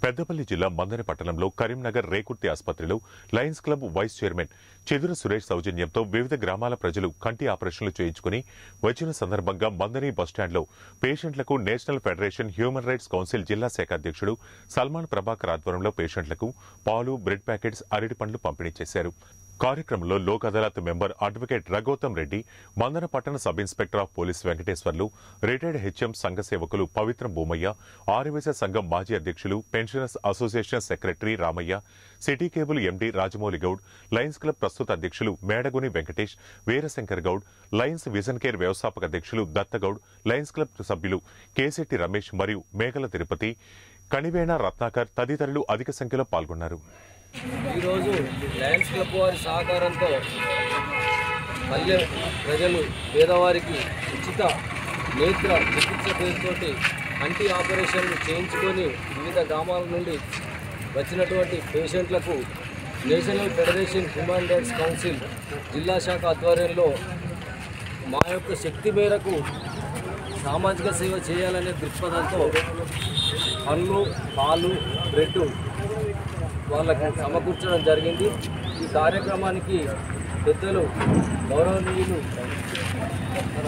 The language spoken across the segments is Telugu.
పెద్దపల్లి జిల్లా మందని పట్టణంలో కరీంనగర్ రేకుర్తి ఆసుపత్రిలో లయన్స్ క్లబ్ వైస్ చైర్మన్ చెదురు సురేష్ సౌజన్యంతో వివిధ గ్రామాల ప్రజలు కంటి ఆపరేషన్లు చేయించుకుని వచ్చిన సందర్భంగా మందని బస్టాండ్లో పేషెంట్లకు national federation human rights council జిల్లా శాఖ అధ్యక్షుడు సల్మాన్ ప్రభాకర్ ఆధ్వర్యంలో పేషెంట్లకు పాలు బ్రెడ్ ప్యాకెట్స్ అరటి పండ్లు పంపిణీ చేశారు కార్యక్రమంలో లోక్ అదాలత్ మెంబర్ అడ్వకేట్ రఘోత్తమ్ రెడ్డి మందన పట్టణ sub inspector of police Venkateswarlu retired HM సంఘ సేవకులు పవిత్రం భూమయ్య ఆర్యవేశ సంఘం మాజీ అధ్యక్షులు pensioners association secretary Ramaiah city cable MD Rajamouli Goud lions club ప్రస్తుత అధ్యక్షులు Medaguni Venkatesh Veerashankar Goud lions vision care వ్యవస్థాపక అధ్యక్షులు దత్తగౌడ్ లయన్స్ క్లబ్ సభ్యులు కేశెట్టి రమేష్ మరియు మేఘల తిరుపతి కణివేణ రత్నాకర్ తదితరులు అధిక సంఖ్యలో పాల్గొన్నారు ఈరోజు లయన్స్ క్లబ్ వారి సహకారంతో పల్లె ప్రజలు పేదవారికి ఉచిత నేత్ర చికిత్స పేరుతోటి కంటి ఆపరేషన్లు చేయించుకొని వివిధ గ్రామాల నుండి వచ్చినటువంటి పేషెంట్లకు national federation human rights council జిల్లా శాఖ ఆధ్వర్యంలో మా యొక్క శక్తి మేరకు సామాజిక సేవ చేయాలనే దృక్పథంతో పండ్లు పాలు బ్రెడ్ వాళ్ళకు సమకూర్చడం జరిగింది ఈ కార్యక్రమానికి పెద్దలు గౌరవనీయులు మన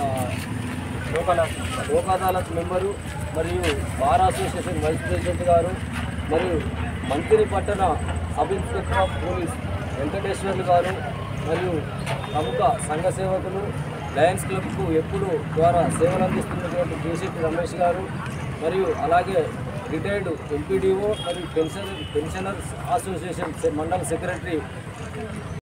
లోక్ అదాలత్ మెంబరు మరియు బార్ అసోసియేషన్ వైస్ ప్రెసిడెంట్ గారు మరియు మంత్రి పట్టణ sub inspector of police Venkateswarlu గారు మరియు ప్రముఖ సంఘ సేవకులు లయన్స్ క్లబ్కు ఎప్పుడు ద్వారా సేవలు అందిస్తున్నటువంటి కేసీటీ రమేష్ గారు మరియు అలాగే రిటైర్డ్ ఎంపీడీఓ మరియు పెన్షన్ పెన్షనర్స్ అసోసియేషన్ మండల సెక్రటరీ